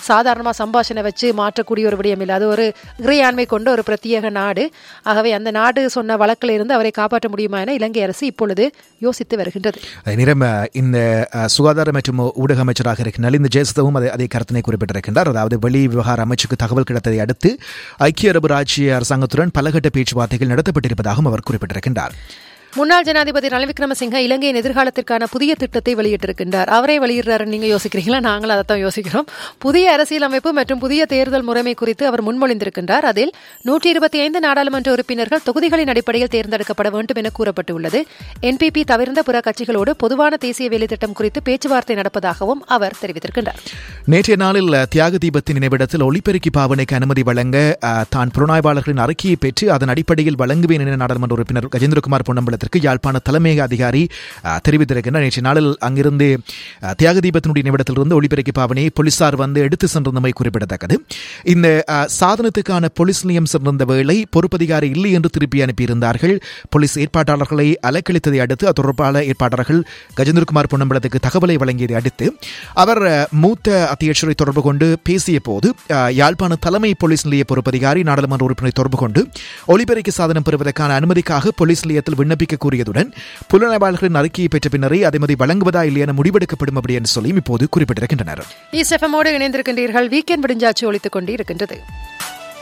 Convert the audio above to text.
சாதாரணமாக சம்பாஷணை வச்சு மாற்றக்கூடிய ஒரு விடயம் இல்லை அது ஒரு இறையாண்மை கொண்ட ஒரு பிரத்யேக நாடு ஆகவே அந்த நாடு சொன்ன வழக்கில் இருந்து அவரை காப்பாற்ற முடியுமா என இலங்கை அரசு இப்பொழுது யோசித்து வருகின்றது அதே நேரம் அஹ், இந்த அஹ், சுகாதார மற்றும் ஊடக அமைச்சராக இருக்க நலிந்த ஜெயசுதவும் அதை அதே கருத்தினை குறிப்பிட்டிருக்கின்றார் அதாவது வெளி விவகார அமைச்சுக்கு தகவல் கிடைத்ததை அடுத்து ஐக்கிய அரபு ராஜ்ய அரசாங்கத்துடன் பலகட்ட பேச்சுவார்த்தைகள் நடத்தப்பட்டிருப்பதாகவும் அவர் குறிப்பிட்டிருக்கின்றார் முன்னாள் ஜனாதிபதி ரணில் விக்ரமசிங்க இலங்கையின் எதிர்காலத்திற்கான புதிய திட்டத்தை வெளியிட்டிருக்கின்றார் அவரே வெளியிடுறாருன்னு நீங்க யோசிக்கிறீங்களா நாங்களும் அதைத்தான் யோசிக்கிறோம் புதிய அரசியலமைப்பு மற்றும் புதிய தேர்தல் முறைமை குறித்து அவர் முன்மொழிந்திருக்கின்றார் அதில் நூற்றி இருபத்தி ஐந்து நாடாளுமன்ற உறுப்பினர்கள் தொகுதிகளின் அடிப்படையில் தேர்ந்தெடுக்கப்பட வேண்டும் என கூறப்பட்டுள்ளது என்பிபி தவிர்ந்த பிற கட்சிகளோடு பொதுவான தேசிய வேலைத்திட்டம் குறித்து பேச்சுவார்த்தை நடப்பதாகவும் அவர் தெரிவித்திருக்கின்றார் நேற்றைய நாளில் அஹ், தியாக தீபத்தின் நினைவிடத்தில் ஒளிபெருக்கி பாவனைக்கு அனுமதி வழங்க அஹ், தான் புலனாய்வாளர்களின் அறிக்கையை பெற்று அதன் அடிப்படையில் வழங்குவேன் என நாடாளுமன்ற உறுப்பினர் கஜேந்திரகுமார் பொன்னம்பலத்திற்கு யாழ்ப்பாண தலைமை அதிகாரி அஹ், தெரிவித்திருக்கின்றார் நேற்றைய நாளில் அங்கிருந்து அஹ், தியாக தீபத்தினுடைய நிமிடத்திலிருந்து ஒளிபெருக்கி பாவனையை போலீசார் வந்து எடுத்து சென்றிருந்தமை குறிப்பிடத்தக்கது இந்த அஹ், சாதனத்துக்கான போலீஸ் நிலையம் சென்றிருந்த வேளை பொறுப்பதிகாரி இல்லை என்று திருப்பி அனுப்பியிருந்தார்கள் போலீஸ் ஏற்பாட்டாளர்களை அலக்களித்ததை அடுத்து தொடர்பான ஏற்பாட்டாளர்கள் கஜேந்திரகுமார் பொன்னம்பலத்துக்கு தகவலை வழங்கியதை அடுத்து அவர் அஹ், மூத்த அத்தியட்சரை தொடர்பு கொண்டு பேசிய போது அஹ், யாழ்ப்பாண தலைமை போலீஸ் நிலைய பொறுப்பதிகாரி நாடாளுமன்ற உறுப்பினரை தொடர்பு கொண்டு ஒலிபெருக்கி சாதனம் பெறுவதற்கான அனுமதிக்காக போலீஸ் நிலையத்தில் விண்ணப்பிக்க கூறியதுடன் புலனாய்வாளர்களின் அறிக்கையை பெற்ற பின்னரே அதே வழங்குவதா இல்லையா என முடிவெடுக்கப்படும் அப்படி என்று சொல்லியும் இப்போது குறிப்பிட்டிருக்கின்றனர் ஈஸ்ட் எஃப்எம்மோடு இணைந்திருக்கின்றீர்கள் வீக்கெண்ட் விடிஞ்சாச்சு ஒழித்துக் கொண்டு இருக்கின்றது